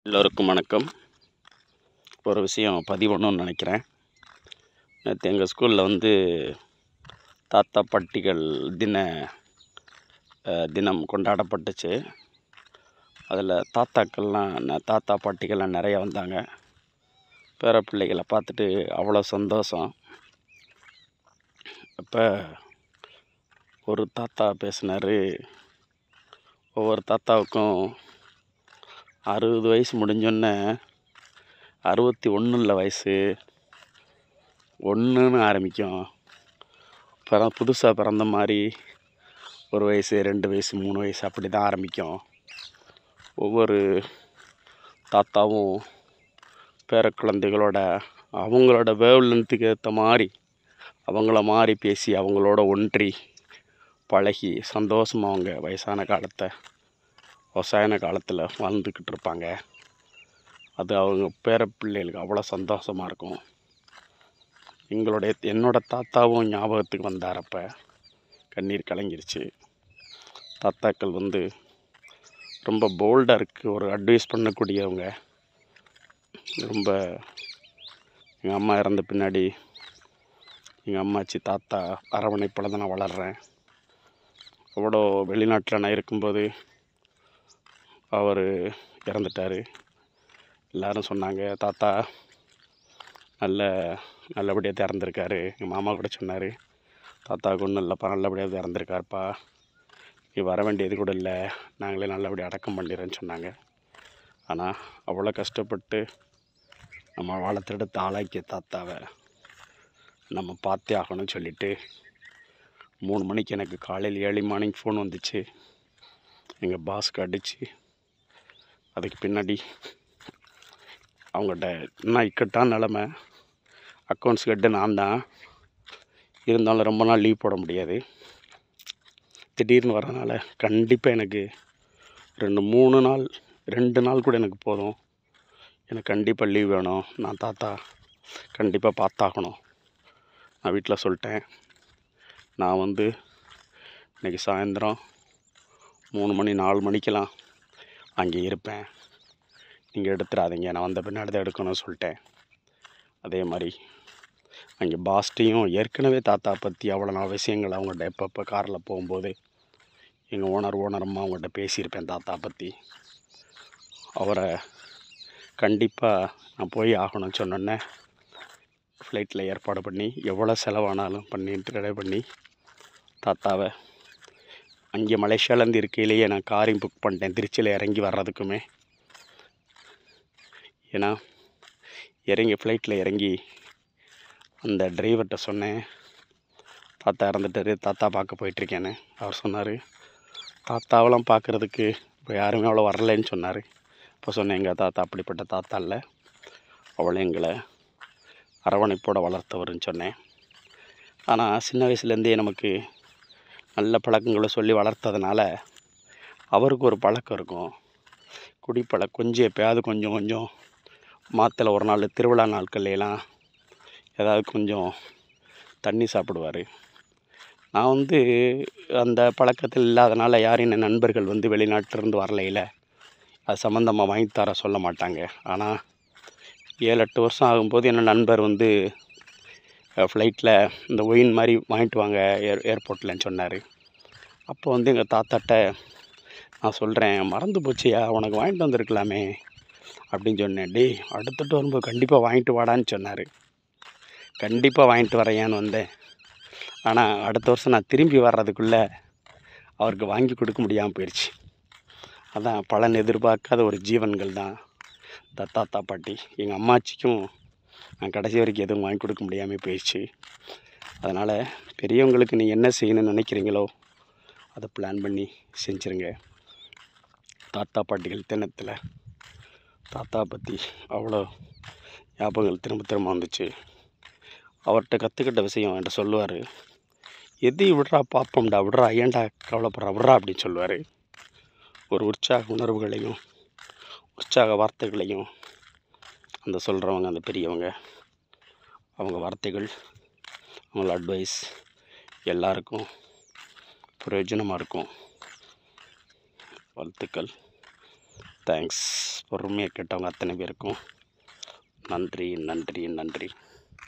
எல்லோருக்கும் வணக்கம் ஒரு விஷயம் பதிவணும்னு நினைக்கிறேன் நேற்று எங்கள் ஸ்கூலில் வந்து தாத்தா பாட்டிகள் தின அஹ், தினம் கொண்டாடப்பட்டுச்சு அதில் தாத்தாக்கள்லாம் ந- தாத்தா பாட்டிகள்லாம் நிறைய வந்தாங்க பேர பிள்ளைகளை பார்த்துட்டு அவ்வளோ சந்தோஷம் அப்போ ஒரு தாத்தா பேசினார் ஒவ்வொரு தாத்தாவுக்கும் அறுபது வயசு முடிஞ்சோன்னே அறுபத்தி ஒன்றுல வயசு ஒன்றுன்னு ஆரம்பிக்கும் பிற புதுசாக பிறந்த மாதிரி ஒரு வயசு ரெண்டு வயசு மூணு வயசு அப்படி தான் ஆரம்பிக்கும் ஒவ்வொரு தாத்தாவும் பேர குழந்தைகளோட அவங்களோட வேவ் லென்த்துக்கு ஏற்ற மாதிரி அவங்கள மாதிரி பேசி அவங்களோட ஒன்றி பழகி சந்தோஷமாக அவங்க வயசான காலத்தை வயசான காலத்தில் வாழ்ந்துக்கிட்டு இருப்பாங்க அது அவங்க பேர பிள்ளைகளுக்கு அவ்வளோ சந்தோஷமாக இருக்கும் எங்களுடைய என்னோட தாத்தாவும் ஞாபகத்துக்கு வந்தார் அப்போ கண்ணீர் கலங்கிருச்சு தாத்தாக்கள் வந்து ரொம்ப போல்டாக இருக்குது ஒரு அட்வைஸ் பண்ணக்கூடியவங்க ரொம்ப எங்கள் அம்மா இறந்த பின்னாடி எங்கள் அம்மாச்சி தாத்தா அரவணைப்பில் தான் நான் வளர்கிறேன் அவ்வளோ வெளிநாட்டில் நான் இருக்கும்போது அவர் இறந்துட்டார் எல்லாரும் சொன்னாங்க தாத்தா நல்ல நல்லபடியாக இறந்துருக்காரு எங்கள் மாமா கூட சொன்னார் தாத்தாவுக்கு ஒன்றும் இல்லைப்பா நல்லபடியாக இறந்துருக்காருப்பா நீ வர வேண்டியது கூட இல்லை நாங்களே நல்லபடியாக அடக்கம் பண்ணிடுறேன்னு சொன்னாங்க ஆனால் அவ்வளோ கஷ்டப்பட்டு நம்ம வளர்த்தெடுத்து ஆளாக்கிய தாத்தாவை நம்ம பார்த்தே ஆகணும்னு சொல்லிட்டு மூணு மணிக்கு எனக்கு காலையில் ஏழு மார்னிங் ஃபோன் வந்துச்சு எங்கள் பாஸ்க்கு அடித்து அதுக்கு பின்னாடி அவங்கள்ட்ட என்ன இக்கட்டான நிலமை அக்கௌண்ட்ஸ் ஹெட்டு நான் தான் இருந்தாலும் ரொம்ப நாள் லீவ் போட முடியாது திடீர்னு வரனால கண்டிப்பாக எனக்கு ரெண்டு மூணு நாள் ரெண்டு நாள் கூட எனக்கு போதும் எனக்கு கண்டிப்பாக லீவ் வேணும் நான் தாத்தா கண்டிப்பாக பார்த்தாகணும் நான் வீட்டில் சொல்லிட்டேன் நான் வந்து இன்னைக்கு சாயந்தரம் மூணு மணி நாலு மணிக்கெல்லாம் அங்கே இருப்பேன் நீங்கள் எடுத்துடாதீங்க நான் வந்த பின்னாடி தான் எடுக்கணும்னு சொல்லிட்டேன் அதே மாதிரி அங்கே பாஸ்ட்டையும் ஏற்கனவே தாத்தா பற்றி அவ்வளோ நான் விஷயங்கள் அவங்கள்ட்ட எப்பப்போ காரில் போகும்போது எங்கள் ஓனர் ஓனர் அம்மா அவங்கள்ட்ட பேசியிருப்பேன் தாத்தா பற்றி அவரை கண்டிப்பாக நான் போய் ஆகணும்னு சொன்னோன்னே ஃப்ளைட்டில் ஏற்பாடு பண்ணி எவ்வளோ செலவானாலும் பண்ணிட்டு ரெடி பண்ணி தாத்தாவை அங்கே மலேசியாவிலேருந்து இருக்கையிலேயே நான் காரையும் புக் பண்ணிட்டேன் திருச்சியில் இறங்கி வர்றதுக்குமே ஏன்னா இறங்கி ஃப்ளைட்டில் இறங்கி அந்த டிரைவர்கிட்ட சொன்னேன் தாத்தா இறந்துட்டாரு தாத்தா பார்க்க போயிட்டுருக்கேன்னு அவர் சொன்னார் தாத்தாவெல்லாம் பார்க்குறதுக்கு இப்போ யாருமே அவ்வளோ வரலைன்னு சொன்னார் இப்போ சொன்னேன் எங்கள் தாத்தா அப்படிப்பட்ட தாத்தா இல்லை அவளை எங்களை அரவணைப்போட வளர்த்தவர்னு சொன்னேன் ஆனால் சின்ன வயசுலேருந்தே நமக்கு நல்ல பழக்கங்களை சொல்லி வளர்த்ததுனால அவருக்கு ஒரு பழக்கம் இருக்கும் குடிப்பழ கொஞ்சம் எப்பயாவது கொஞ்சம் கொஞ்சம் மாத்தில் ஒரு நாள் திருவிழா நாட்கள்ல எல்லாம் ஏதாவது கொஞ்சம் தண்ணி சாப்பிடுவார் நான் வந்து அந்த பழக்கத்தில் இல்லாதனால யாரும் என் நண்பர்கள் வந்து வெளிநாட்டிலிருந்து வரலையில் அது சம்மந்தமாக வாங்கி தர சொல்ல மாட்டாங்க ஆனால் ஏழு எட்டு வருஷம் ஆகும்போது என் நண்பர் வந்து ஃப்ளைட்டில் இந்த ஒயின் மாதிரி வாங்கிட்டு வாங்க ஏர் ஏர்போர்ட்லன்னு சொன்னார் அப்போ வந்து எங்கள் தாத்தாட்ட நான் சொல்கிறேன் மறந்து போச்சியா உனக்கு வாங்கிட்டு வந்திருக்கலாமே அப்படின்னு சொன்னேன் டேய் அடுத்துட்டு வரும்போது கண்டிப்பாக வாங்கிட்டு வாடான்னு சொன்னார் கண்டிப்பாக வாங்கிட்டு வரையான்னு வந்தேன் ஆனால் அடுத்த வருஷம் நான் திரும்பி வர்றதுக்குள்ளே அவருக்கு வாங்கி கொடுக்க முடியாமல் போயிடுச்சு அதான் பலன் எதிர்பார்க்காத ஒரு ஜீவன்கள் தான் இந்த தாத்தா பாட்டி எங்கள் அம்மாச்சிக்கும் நான் கடைசி வரைக்கும் எதுவும் வாங்கி கொடுக்க முடியாமல் போயிடுச்சு அதனால் பெரியவங்களுக்கு நீங்கள் என்ன செய்யணும்னு நினைக்கிறீங்களோ அதை பிளான் பண்ணி செஞ்சுருங்க தாத்தா பாட்டிகள் தினத்தில் தாத்தா பற்றி அவ்வளோ ஞாபகங்கள் திரும்ப திரும்ப வந்துச்சு அவர்கிட்ட கற்றுக்கிட்ட விஷயம் என்கிட்ட சொல்லுவார் எது விட்றா பார்ப்போம்டா விட்றா ஏன்டா கவலைப்படுறா விட்றா அப்படின்னு சொல்லுவார் ஒரு உற்சாக உணர்வுகளையும் உற்சாக வார்த்தைகளையும் அந்த சொல்கிறவங்க அந்த பெரியவங்க அவங்க வார்த்தைகள் அவங்கள அட்வைஸ் எல்லாருக்கும் பிரயோஜனமாக இருக்கும் வாழ்த்துக்கள் தேங்க்ஸ் பொறுமையாக கேட்டவங்க அத்தனை பேருக்கும் நன்றி நன்றி நன்றி